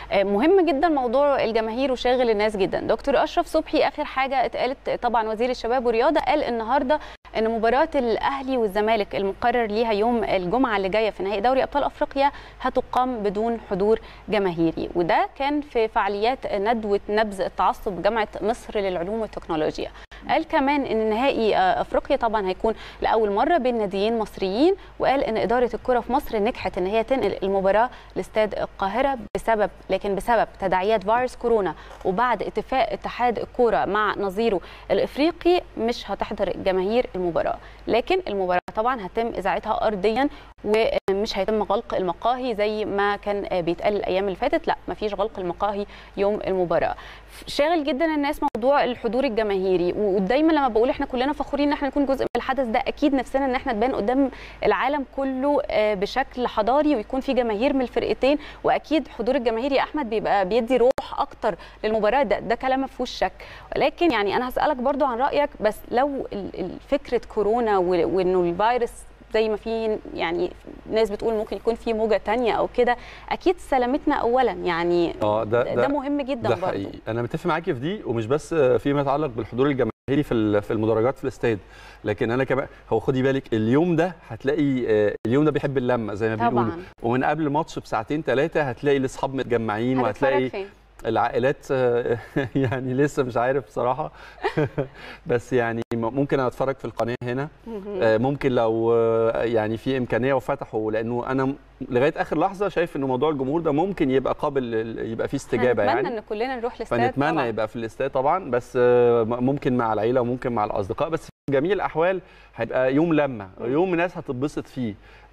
مهم جدا موضوع الجماهير وشاغل الناس جدا دكتور اشرف صبحي اخر حاجه اتقالت طبعا وزير الشباب والرياضه قال النهارده ان مباراه الاهلي والزمالك المقرر ليها يوم الجمعه اللي جايه في نهائي دوري ابطال افريقيا هتقام بدون حضور جماهيري وده كان في فعاليات ندوه نبذ التعصب بجامعه مصر للعلوم والتكنولوجيا قال كمان ان نهائي افريقيا طبعا هيكون لاول مره بين ناديين مصريين وقال ان اداره الكره في مصر نجحت ان هي تنقل المباراه لاستاد القاهره بسبب لكن بسبب تداعيات فيروس كورونا وبعد اتفاق اتحاد الكوره مع نظيره الافريقي مش هتحضر جماهير المباراه لكن المباراه طبعا هتم اذاعتها ارضيا ومش هيتم غلق المقاهي زي ما كان بيتقال الايام اللي فاتت لا مفيش غلق المقاهي يوم المباراه شاغل جدا الناس موضوع الحضور الجماهيري ودايما لما بقول احنا كلنا فخورين ان احنا نكون جزء من الحدث ده اكيد نفسنا ان احنا نبان قدام العالم كله بشكل حضاري ويكون في جماهير من الفرقتين واكيد حضور الجماهير يا احمد بيبقى بيدي روح اكتر للمباراه ده ده كلام ما فيهوش شك ولكن يعني انا هسالك برضو عن رايك بس لو فكره كورونا وانه الفيروس زي ما في يعني ناس بتقول ممكن يكون في موجه تانية او كده اكيد سلامتنا اولا يعني اه ده, ده, ده مهم جدا ده برضو حقيقي انا متفق معاكي في دي ومش بس فيما يتعلق بالحضور الجماهيري في في المدرجات في الاستاد لكن انا كمان هو خدي بالك اليوم ده هتلاقي اليوم ده بيحب اللمه زي ما بيقولوا ومن قبل ماتش بساعتين ثلاثه هتلاقي الاصحاب متجمعين وهتلاقي فين؟ العائلات يعني لسه مش عارف بصراحه بس يعني ممكن اتفرج في القناه هنا ممكن لو يعني في امكانيه وفتحوا لانه انا لغايه اخر لحظه شايف ان موضوع الجمهور ده ممكن يبقى قابل يبقى فيه استجابه يعني يعني ان كلنا نروح الاستاد فنتمنى طبعا. يبقى في الاستاد طبعا بس ممكن مع العيله وممكن مع الاصدقاء بس في جميع الاحوال هيبقى يوم لمه يوم ناس هتتبسط فيه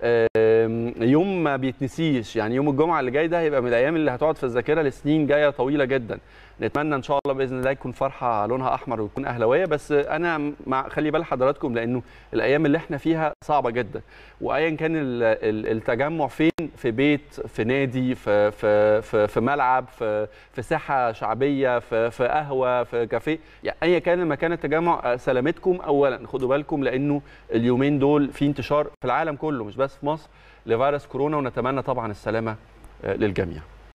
يوم ما بيتنسيش يعني يوم الجمعه اللي جاي ده هيبقى من الايام اللي هتقعد في الذاكره لسنين جايه طويله جدا نتمنى ان شاء الله باذن الله يكون فرحه لونها احمر ويكون اهلاويه بس انا مع خلي بال حضراتكم لانه الايام اللي احنا فيها صعبه جدا وايا كان التجمع فين في بيت في نادي في في في, في ملعب في في ساحه شعبيه في في قهوه في كافيه يعني ايا كان مكان التجمع سلامتكم اولا خدوا بالكم لانه اليومين دول في انتشار في العالم كله مش بس في مصر لفيروس كورونا ونتمنى طبعا السلامه للجميع